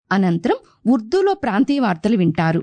అనంతరం ఉర్దూలో ప్రాంతీయ వార్తలు వింటారు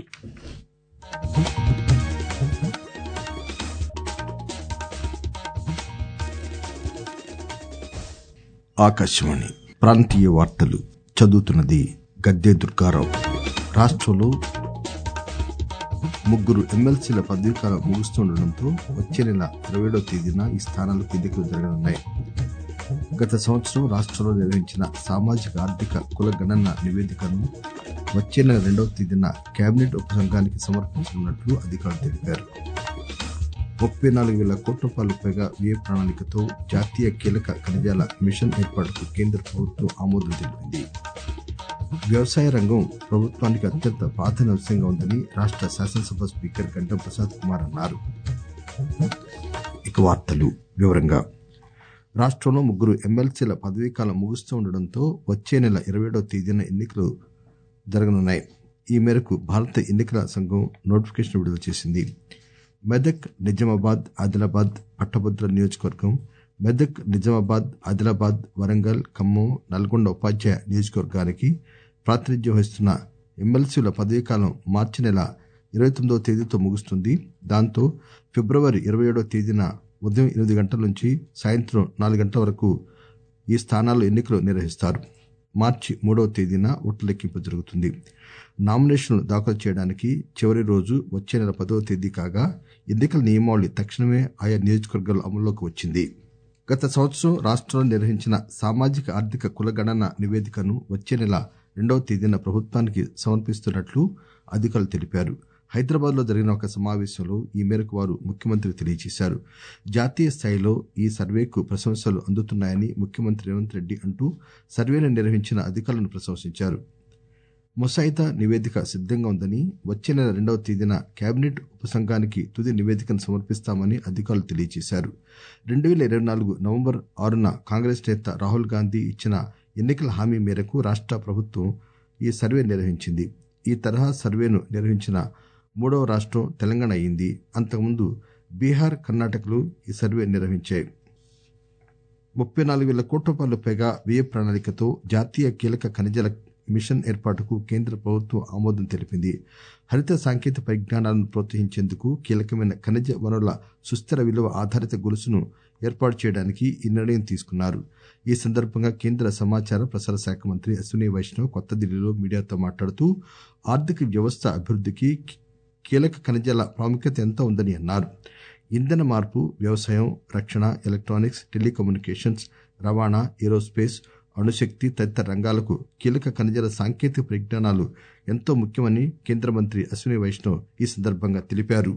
ఆకాశవాణి ప్రాంతీయ వార్తలు చదువుతున్నది గద్దె దుర్గారావు రాష్ట్రంలో ముగ్గురు ఎమ్మెల్సీల పదవీకాలం ముగుస్తుండటంతో వచ్చే నెల ఇరవై ఏడవ తేదీన ఈ స్థానాలకు ఎన్నికలు జరగనున్నాయి గత సంవత్సరం రాష్ట్రంలో నిర్వహించిన సామాజిక ఆర్థిక కుల గణన నివేదికను వచ్చే నెల రెండవ తేదీన కేబినెట్ ఉపసంఘానికి సమర్పించనున్నట్లు అధికారులు తెలిపారు ముప్పై నాలుగు వేల కోట్ల రూపాయలకు పైగా వ్యయ ప్రణాళికతో జాతీయ కీలక ఖనిజాల మిషన్ ఏర్పాటుకు కేంద్ర ప్రభుత్వం ఆమోదం తెలిపింది వ్యవసాయ రంగం ప్రభుత్వానికి అత్యంత ప్రాధాన్య అంశంగా ఉందని రాష్ట్ర శాసనసభ స్పీకర్ గంటం ప్రసాద్ కుమార్ అన్నారు ఇక వార్తలు వివరంగా రాష్ట్రంలో ముగ్గురు ఎమ్మెల్సీల పదవీకాలం ముగుస్తూ ఉండడంతో వచ్చే నెల ఇరవై ఏడవ తేదీన ఎన్నికలు జరగనున్నాయి ఈ మేరకు భారత ఎన్నికల సంఘం నోటిఫికేషన్ విడుదల చేసింది మెదక్ నిజామాబాద్ ఆదిలాబాద్ పట్టభద్ర నియోజకవర్గం మెదక్ నిజామాబాద్ ఆదిలాబాద్ వరంగల్ ఖమ్మం నల్గొండ ఉపాధ్యాయ నియోజకవర్గానికి ప్రాతినిధ్యం వహిస్తున్న ఎమ్మెల్సీల పదవీకాలం మార్చి నెల ఇరవై తొమ్మిదవ తేదీతో ముగుస్తుంది దాంతో ఫిబ్రవరి ఇరవై ఏడవ తేదీన ఉదయం ఎనిమిది గంటల నుంచి సాయంత్రం నాలుగు గంటల వరకు ఈ స్థానాల్లో ఎన్నికలు నిర్వహిస్తారు మార్చి మూడవ తేదీన ఓట్ల లెక్కింపు జరుగుతుంది నామినేషన్లు దాఖలు చేయడానికి చివరి రోజు వచ్చే నెల పదవ తేదీ కాగా ఎన్నికల నియమావళి తక్షణమే ఆయా నియోజకవర్గాల్లో అమల్లోకి వచ్చింది గత సంవత్సరం రాష్ట్రంలో నిర్వహించిన సామాజిక ఆర్థిక కులగణన నివేదికను వచ్చే నెల రెండవ తేదీన ప్రభుత్వానికి సమర్పిస్తున్నట్లు అధికారులు తెలిపారు హైదరాబాద్ లో జరిగిన ఒక సమావేశంలో ఈ మేరకు వారు ముఖ్యమంత్రికి తెలియజేశారు జాతీయ స్థాయిలో ఈ సర్వేకు ప్రశంసలు అందుతున్నాయని ముఖ్యమంత్రి రేవంత్ రెడ్డి అంటూ సర్వేను నిర్వహించిన అధికారులను ప్రశంసించారు ముసాయిదా నివేదిక సిద్దంగా ఉందని వచ్చే నెల రెండవ తేదీన కేబినెట్ ఉపసంఘానికి తుది నివేదికను సమర్పిస్తామని అధికారులు తెలియజేశారు రెండు వేల ఇరవై నాలుగు నవంబర్ ఆరున కాంగ్రెస్ నేత రాహుల్ గాంధీ ఇచ్చిన ఎన్నికల హామీ మేరకు రాష్ట్ర ప్రభుత్వం ఈ సర్వే నిర్వహించింది ఈ తరహా సర్వేను నిర్వహించిన మూడవ రాష్ట్రం తెలంగాణ అయింది అంతకుముందు బీహార్ కర్ణాటకలు ఈ సర్వే నిర్వహించాయి ముప్పై నాలుగు వేల కోట్ల రూపాయలు పైగా వ్యయ ప్రణాళికతో జాతీయ కీలక ఖనిజాల మిషన్ ఏర్పాటుకు కేంద్ర ప్రభుత్వం ఆమోదం తెలిపింది హరిత సాంకేతిక పరిజ్ఞానాలను ప్రోత్సహించేందుకు కీలకమైన ఖనిజ వనరుల సుస్థిర విలువ ఆధారిత గొలుసును ఏర్పాటు చేయడానికి ఈ నిర్ణయం తీసుకున్నారు ఈ సందర్భంగా కేంద్ర సమాచార ప్రసార శాఖ మంత్రి అశ్విని వైష్ణవ్ కొత్త ఢిల్లీలో మీడియాతో మాట్లాడుతూ ఆర్థిక వ్యవస్థ అభివృద్ధికి కీలక ఖనిజాల ప్రాముఖ్యత ఎంత ఉందని అన్నారు ఇంధన మార్పు వ్యవసాయం రక్షణ ఎలక్ట్రానిక్స్ టెలికమ్యూనికేషన్స్ రవాణా ఏరోస్పేస్ అణుశక్తి తదితర రంగాలకు కీలక ఖనిజాల సాంకేతిక పరిజ్ఞానాలు ఎంతో ముఖ్యమని కేంద్ర మంత్రి అశ్విని వైష్ణవ్ ఈ సందర్భంగా తెలిపారు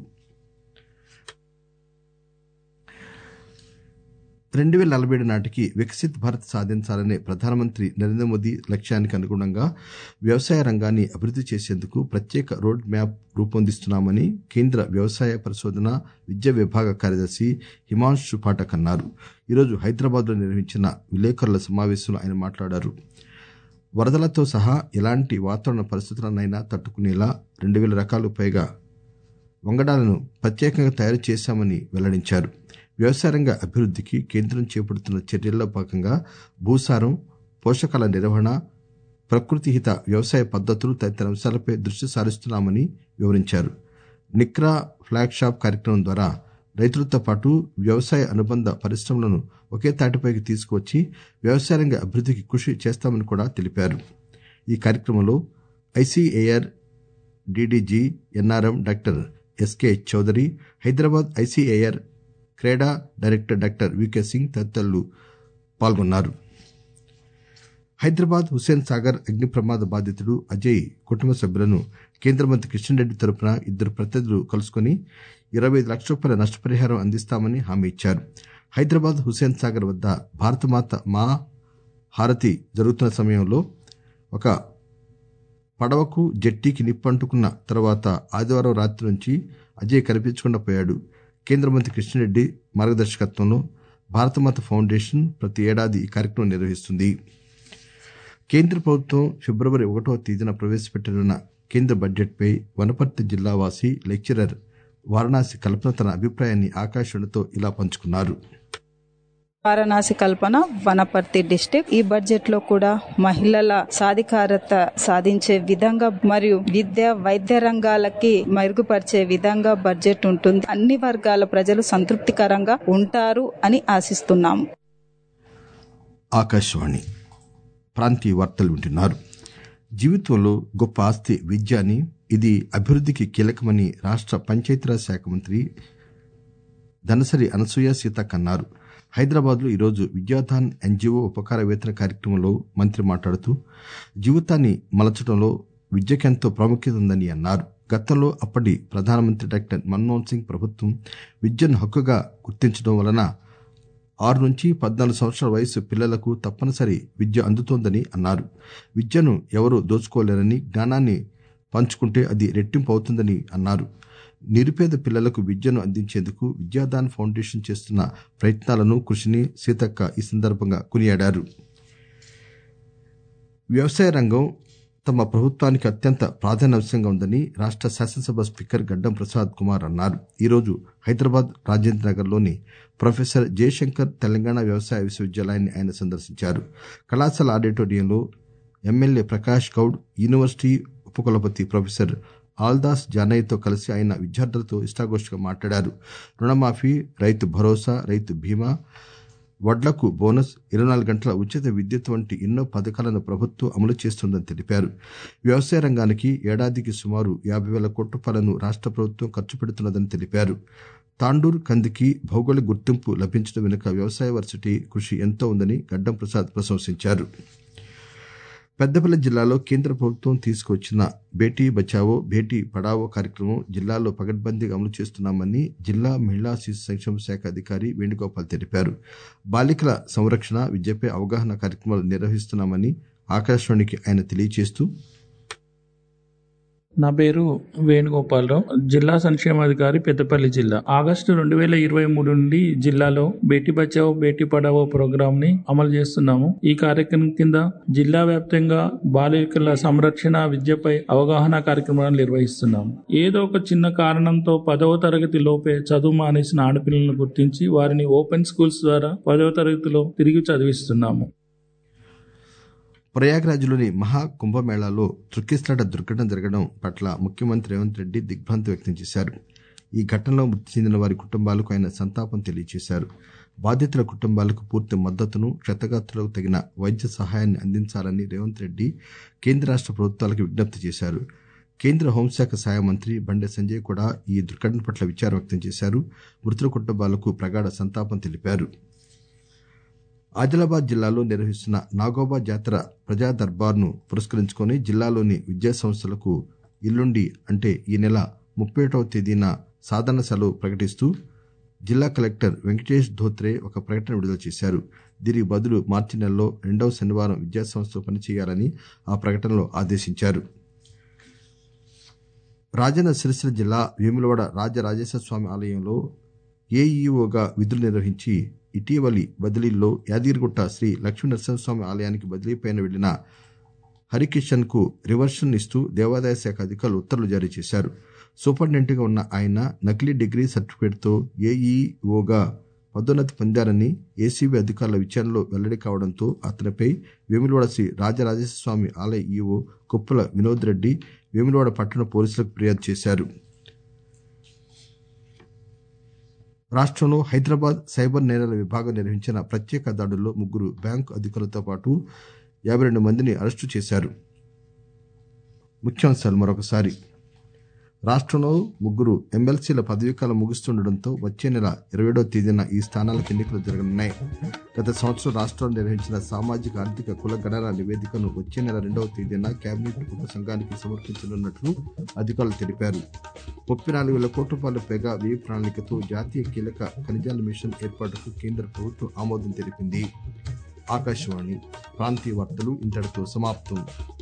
రెండు వేల నలభై ఏడు నాటికి వికసిత్ భారత్ సాధించాలనే ప్రధానమంత్రి నరేంద్ర మోదీ లక్ష్యానికి అనుగుణంగా వ్యవసాయ రంగాన్ని అభివృద్ది చేసేందుకు ప్రత్యేక రోడ్ మ్యాప్ రూపొందిస్తున్నామని కేంద్ర వ్యవసాయ పరిశోధన విద్యా విభాగ కార్యదర్శి హిమాంశు పాఠక్ అన్నారు ఈరోజు హైదరాబాద్ లో నిర్వహించిన విలేకరుల సమావేశంలో ఆయన మాట్లాడారు వరదలతో సహా ఎలాంటి వాతావరణ పరిస్థితులనైనా తట్టుకునేలా రెండు వేల రకాలకు పైగా వంగడాలను ప్రత్యేకంగా తయారు చేశామని వెల్లడించారు వ్యవసాయ రంగ అభివృద్ధికి కేంద్రం చేపడుతున్న చర్యల్లో భాగంగా భూసారం పోషకాల నిర్వహణ ప్రకృతి హిత వ్యవసాయ పద్ధతులు తదితర అంశాలపై దృష్టి సారిస్తున్నామని వివరించారు నిక్రా ఫ్లాగ్ షాప్ కార్యక్రమం ద్వారా రైతులతో పాటు వ్యవసాయ అనుబంధ పరిశ్రమలను ఒకే తాటిపైకి తీసుకువచ్చి వ్యవసాయ రంగ అభివృద్ధికి కృషి చేస్తామని కూడా తెలిపారు ఈ కార్యక్రమంలో ICAR DDG NRM doctor SK Chaudhary Hyderabad ICAR CRIDA director doctor VK Singh తదితరులు పాల్గొన్నారు హైదరాబాద్ హుస్సేన్ సాగర్ అగ్ని ప్రమాద బాధితుడు అజయ్ కుటుంబ సభ్యులను కేంద్ర మంత్రి కిషన్ రెడ్డి తరపున ఇద్దరు ప్రతినిధులు కలుసుకుని ఇరవై ఐదు లక్షల రూపాయల నష్టపరిహారం అందిస్తామని హామీ ఇచ్చారు హైదరాబాద్ హుస్సేన్ సాగర్ వద్ద భారతమాత మా హారతి జరుగుతున్న సమయంలో ఒక పడవకు జట్టీకి నిప్పంటుకున్న తర్వాత ఆదివారం రాత్రి నుంచి అజయ్ కనిపించకుండా పోయాడు కేంద్ర మంత్రి కిషన్ రెడ్డి మార్గదర్శకత్వంలో భారతమాత ఫౌండేషన్ ప్రతి ఏడాది ఈ కార్యక్రమం నిర్వహిస్తుంది కేంద్ర ప్రభుత్వం ఫిబ్రవరి ఒకటవ తేదీన ప్రవేశపెట్టనున్న కేంద్ర బడ్జెట్పై వనపర్తి జిల్లా వాసి లెక్చరర్ వారణాసి కల్పన తన అభిప్రాయాన్ని ఆకాశవాణితో ఇలా పంచుకున్నారు వారణాసి కల్పన వనపర్తి డిస్టిక్ ఈ బడ్జెట్ లో కూడా మహిళల సాధికారత సాధించే విధంగా మరియు విద్య వైద్య రంగాలకి మెరుగుపరిచే విధంగా బడ్జెట్ ఉంటుంది అన్ని వర్గాల ప్రజలు సంతృప్తికరంగా ఉంటారు అని ఆశిస్తున్నాము ఆకాశవాణి ప్రాంతీయ వార్తలు వింటున్నారు జీవితంలో గొప్ప ఆస్తి విద్య అని ఇది అభివృద్ధికి కీలకమని రాష్ట్ర పంచాయతీరాజ్ శాఖ మంత్రి ధనసరి అనసూయ సీతక్ అన్నారు హైదరాబాద్లో ఈరోజు విద్యాధాన్ ఎన్జిఓ ఉపకార వేతన కార్యక్రమంలో మంత్రి మాట్లాడుతూ జీవితాన్ని మలచడంలో విద్యకెంతో ప్రాముఖ్యత ఉందని అన్నారు గతంలో అప్పటి ప్రధానమంత్రి డాక్టర్ మన్మోహన్ సింగ్ ప్రభుత్వం విద్యను హక్కుగా గుర్తించడం వలన ఆరు నుంచి పద్నాలుగు సంవత్సరాల వయసు పిల్లలకు తప్పనిసరి విద్య అందుతోందని అన్నారు విద్యను ఎవరూ దోచుకోలేరని జ్ఞానాన్ని పంచుకుంటే అది రెట్టింపు అవుతుందని అన్నారు నిరుపేద పిల్లలకు విద్యను అందించేందుకు విద్యాదాన్ ఫౌండేషన్ చేస్తున్న ప్రయత్నాలను కృషిని సీతక్క ఈ సందర్భంగా కొనియాడారు వ్యవసాయ రంగం తమ ప్రభుత్వానికి అత్యంత ప్రాధాన్యాంశంగా ఉందని రాష్ట్ర శాసనసభ స్పీకర్ గడ్డం ప్రసాద్ కుమార్ అన్నారు ఈరోజు హైదరాబాద్ రాజేంద్ర నగర్లోని ప్రొఫెసర్ జయశంకర్ తెలంగాణ వ్యవసాయ విశ్వవిద్యాలయాన్ని ఆయన సందర్శించారు కళాశాల ఆడిటోరియంలో ఎమ్మెల్యే ప్రకాష్ గౌడ్ యూనివర్సిటీ ఉపకులపతి ప్రొఫెసర్ ఆల్దాస్ జానయ్యతో కలిసి ఆయన విద్యార్థులతో ఇష్టాగోష్ఠిగా మాట్లాడారు రుణమాఫీ రైతు భరోసా రైతు బీమా వడ్లకు బోనస్ ఇరవై నాలుగు గంటల ఉచిత విద్యుత్ వంటి ఎన్నో పథకాలను ప్రభుత్వం అమలు చేస్తోందని తెలిపారు వ్యవసాయ రంగానికి ఏడాదికి సుమారు యాభై వేల కోట్ల రూపాయలను రాష్ట్ర ప్రభుత్వం ఖర్చు పెడుతున్నదని తెలిపారు తాండూర్ కందికి భౌగోళిక గుర్తింపు లభించడం వెనుక వ్యవసాయ వర్సిటీ కృషి ఎంతో ఉందని గడ్డం ప్రసాద్ ప్రశంసించారు పెద్దపల్లి జిల్లాలో కేంద్ర ప్రభుత్వం తీసుకువచ్చిన బేటీ బచావో బేటీ పడావో కార్యక్రమం జిల్లాలో పగడ్బందీగా అమలు చేస్తున్నామని జిల్లా మహిళా శిశు సంక్షేమ శాఖ అధికారి వేణుగోపాల్ తెలిపారు బాలికల సంరక్షణ విద్యపై అవగాహన కార్యక్రమాలు నిర్వహిస్తున్నామని ఆకాశవాణికి ఆయన తెలియజేస్తూ నా పేరు వేణుగోపాలరావు జిల్లా సంక్షేమాధికారి పెద్దపల్లి జిల్లా ఆగస్టు రెండు వేల ఇరవై మూడు నుండి జిల్లాలో బేటీ బచావో బేటీ పడావో ప్రోగ్రామ్ ని అమలు చేస్తున్నాము ఈ కార్యక్రమం కింద జిల్లా వ్యాప్తంగా బాలికల సంరక్షణ విద్యపై అవగాహన కార్యక్రమాలు నిర్వహిస్తున్నాము ఏదో ఒక చిన్న కారణంతో పదవ తరగతి లోపే చదువు మానేసిన ఆడపిల్లలను గుర్తించి వారిని ఓపెన్ స్కూల్స్ ద్వారా పదవ తరగతిలో తిరిగి చదివిస్తున్నాము ప్రయాగ్రాజ్లోని మహా కుంభమేళాలో త్రుక్కిస్లాట దుర్ఘటన జరగడం పట్ల ముఖ్యమంత్రి రేవంత్ రెడ్డి దిగ్భ్రాంతి వ్యక్తం చేశారు ఈ ఘటనలో మృతి చెందిన వారి కుటుంబాలకు ఆయన సంతాపం తెలియజేశారు బాధితుల కుటుంబాలకు పూర్తి మద్దతును క్షతగాత్రులకు తగిన వైద్య సహాయాన్ని అందించాలని రేవంత్ రెడ్డి కేంద్ర రాష్ట్ర ప్రభుత్వాలకు విజ్ఞప్తి చేశారు కేంద్ర హోంశాఖ సహాయ మంత్రి బండి సంజయ్ కూడా ఈ దుర్ఘటన పట్ల విచారం వ్యక్తం చేశారు మృతుల కుటుంబాలకు ప్రగాఢ సంతాపం తెలిపారు ఆదిలాబాద్ జిల్లాలో నిర్వహిస్తున్న నాగోబా జాతర ప్రజా దర్బార్ను పురస్కరించుకొని జిల్లాలోని విద్యా సంస్థలకు ఎల్లుండి అంటే ఈ నెల ముప్పై ఒకటవ తేదీన సాధారణ సెలవు ప్రకటిస్తూ జిల్లా కలెక్టర్ వెంకటేష్ ధోత్రే ఒక ప్రకటన విడుదల చేశారు దీనికి బదులు మార్చి నెలలో రెండవ శనివారం విద్యా సంస్థలు పనిచేయాలని ఆ ప్రకటనలో ఆదేశించారు రాజన్న సిరిసిల్ల జిల్లా వేములవాడ రాజరాజేశ్వర స్వామి ఆలయంలో ఏఈఓగా విధులు నిర్వహించి ఇటీవలి బదిలీల్లో యాదగిరిగుట్ట శ్రీ లక్ష్మీ నరసింహస్వామి ఆలయానికి బదిలీపైన వెళ్లిన హరికిషన్ కు రివర్షన్ ఇస్తూ దేవాదాయ శాఖ అధికారులు ఉత్తర్వులు జారీ చేశారు సూపరింటెండెంట్ గా ఉన్న ఆయన నకిలీ డిగ్రీ సర్టిఫికేట్తో ఏఈఓగా పదోన్నతి పొందారని ఏసీబీ అధికారుల విచారణలో వెల్లడి కావడంతో అతనిపై వేములవాడ శ్రీ రాజరాజేశ్వర స్వామి ఆలయ ఈఓ కుప్పల వినోద్ రెడ్డి వేములవాడ పట్టణ పోలీసులకు ఫిర్యాదు చేశారు రాష్ట్రంలో హైదరాబాద్ సైబర్ నేరాల విభాగం నిర్వహించిన ప్రత్యేక దాడుల్లో ముగ్గురు బ్యాంకు అధికారులతో పాటు యాభై రెండు మందిని అరెస్టు చేశారు ముఖ్యాంశాలు మరొకసారి రాష్ట్రంలో ముగ్గురు ఎమ్మెల్సీల పదవీకాలం ముగుస్తుండటంతో వచ్చే నెల ఇరవై ఏడవ తేదీన ఈ స్థానాలకు ఎన్నికలు జరగనున్నాయి గత సంవత్సరం రాష్ట్రంలో నిర్వహించిన సామాజిక ఆర్థిక కుల గణన నివేదికను వచ్చే నెల రెండవ తేదీన కేబినెట్ ఉప సంఘానికి సమర్పించనున్నట్లు అధికారులు తెలిపారు ముప్పై నాలుగు వేల కోట్ల రూపాయల పైగా వ్యయ ప్రణాళికతో జాతీయ కీలక ఖనిజాల మిషన్ ఏర్పాటుకు కేంద్ర ప్రభుత్వం ఆమోదం తెలిపింది ఆకాశవాణి ప్రాంతీయ వార్తలు ఇంతటితో సమాప్తం